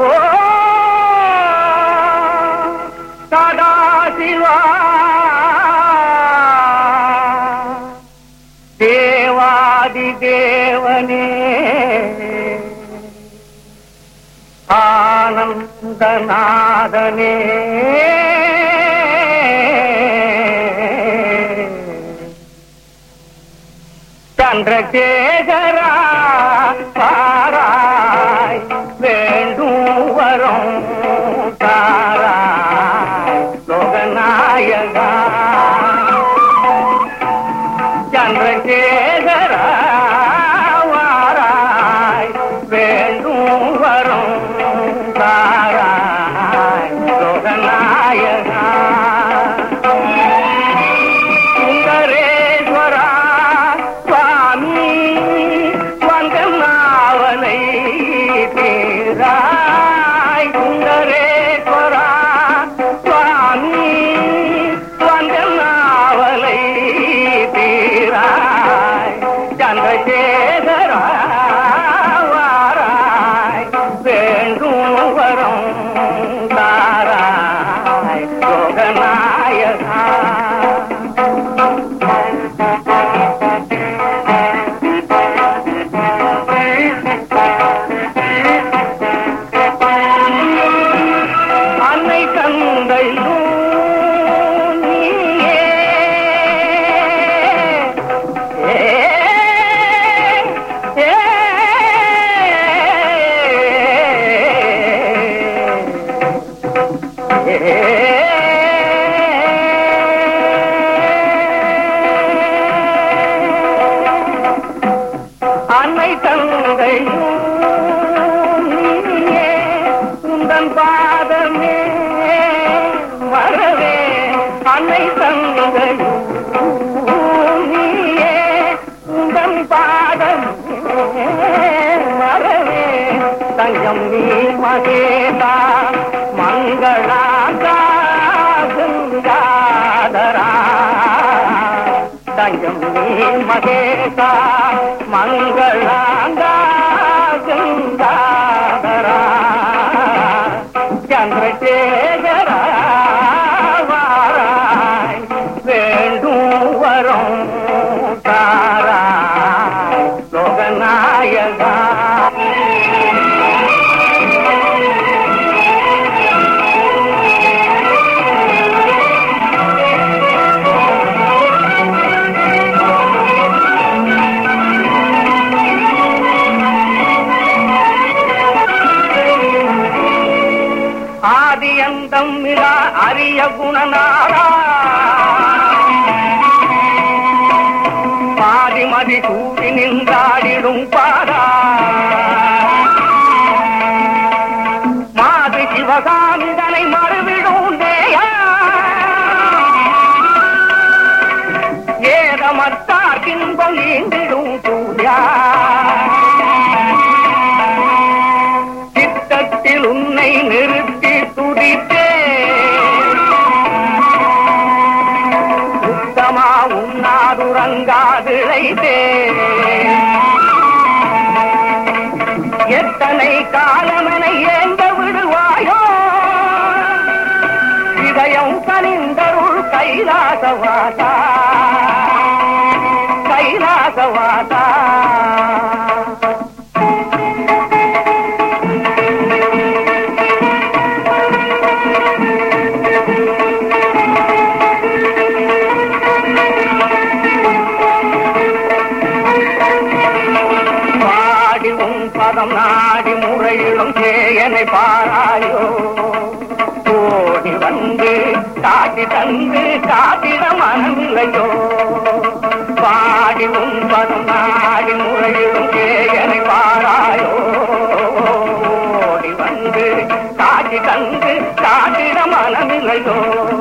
ஓ சதாசிவா தேவாதி தேவனே ஆனந்தநாதனே சந்திரசேகரா பாராய் வேண்டும் வரும் தாராய் லோகநாயகா சந்திரசேகரா வாராய் வேண்டும் வரும் தாராய் லோகநாயகா சுந்தரேஸ்வரா சுவாமி வந்த நாவலை தீராய் சுந்தரேஸ்வரா சுவாமி வந்த நாவலை தீராய் சந்திரசேகரா வாராய் வேண்டும் வரும் தாராய் லோகநாயகா அன்னை தந்தையும் நீயே. ஏ, ஏ, அன்னை தந்தையும் நீயே உந்தன் பாதமே வரவே அன்னை தந்தையும் நீயே உந்தன் பாதமே வரவே தஞ்சம் நீ மகேதா மங்களாதா கங்காதரா தஞ்சம் நீ மகேதா மங்களாங்கா கங்காதரா சந்திரசேகரா வாராய் வேண்டும் வரும் தாராய் லோகநாயகா ஆதியந்தம் மிலா அரிய குணநாரா பாதிமதி சூடி நின்றாடிடும் பாரா மாது சிவகாமிதனை மறுவிடும் நேயா ஏதமத்தார் பின்பம் நீண்டிடும் சூர்யா சித்தத்தில் உன்னை நிறுத்தி துடித்தே சுத்தமா உண்ணாதுறங்காதிழைத்தே எத்தனை காலமனை ஏந்த விடுவாயோ இதயம் கனிந்தருள் கைலாசவாசா கைலாசவாசா பாடி உன் பதம் நாடி முறையிடும் சேயனை பாராயோ ஓடி வந்து காட்டி தந்து காட்டிட மனமில்லையோ பாடி உன் பதம் நாடி முறையிடும் சேயனை பாராயோ ஓடி வந்து காட்டி தந்து காட்டிட மனமில்லையோ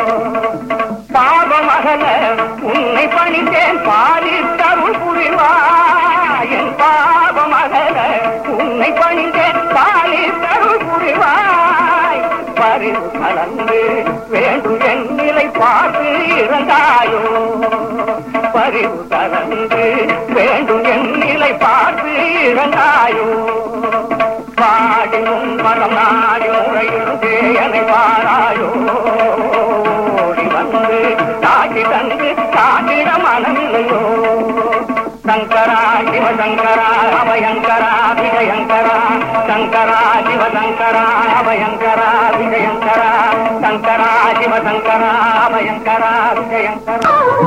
பாவமகல உன்னை பணித்தேன் பாலித்தருள் புரிவாய் என் பாவமகல உன்னை பணித்தேன் பாலித்தருள் புரிவாய் பரிவு கலந்து வேண்டும் என் நிலை பார்த்து இறந்தாயோ பரிவு கலந்து வேண்டும் என் நிலை பார்த்து இறந்தாயோ பாடி உன் பரம் நாடி முறையிடும் தேயனை பாராயோ ஓடி வந்து காட்சி தந்து காட்டிட மனமில்லையோ சங்கரா சிவ சங்கரா அபயங்கரா விஜயங்கரா சங்கரா சிவ சங்கரா அபயங்கரா விஜயங்கரா சங்கரா சிவ சங்கரா அபயங்கரா விஜயங்கரா